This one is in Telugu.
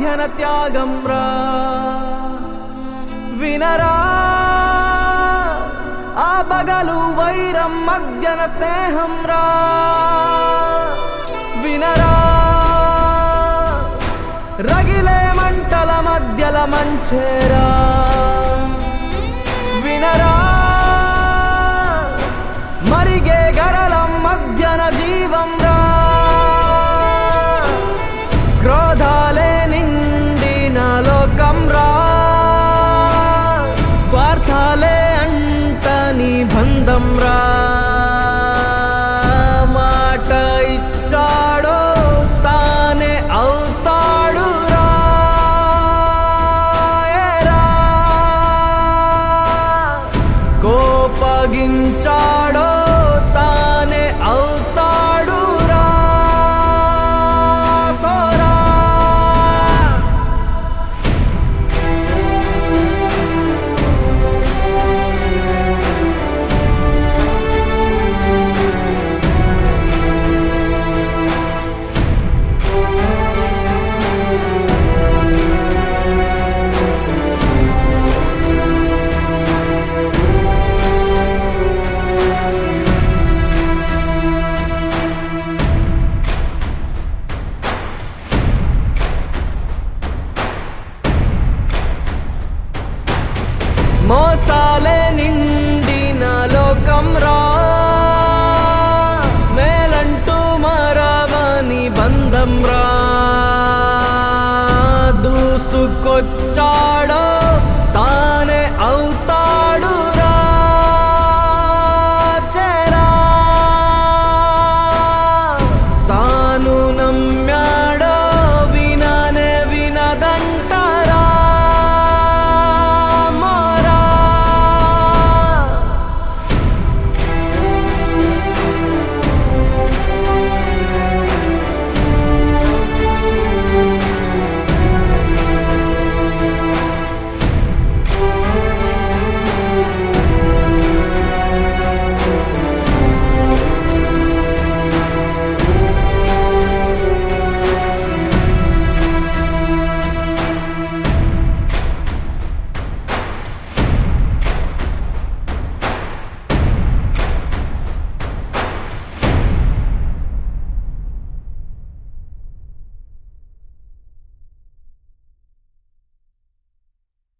మధ్యన త్యాగం రా వినరా ఆ బగలు వైరం మధ్యన స్నేహం రా వినరా రగిలే మంటల మధ్యల మంచేరా వినరా మరిగే గరలం మధ్యన జీవం రా క్రోధాలే నిండిన లోకం రా స్వార్థాలే అంటని బంధం రా మాట ఇచ్చాడో తానే అవుతాడు రా ఏరా. కోపగించాడో తానే అవుతాడు రా సోరా మోసాలే నిండిన లోకం రా మేలంటూ మరవని బంధం రా దూసుకొచ్చాడో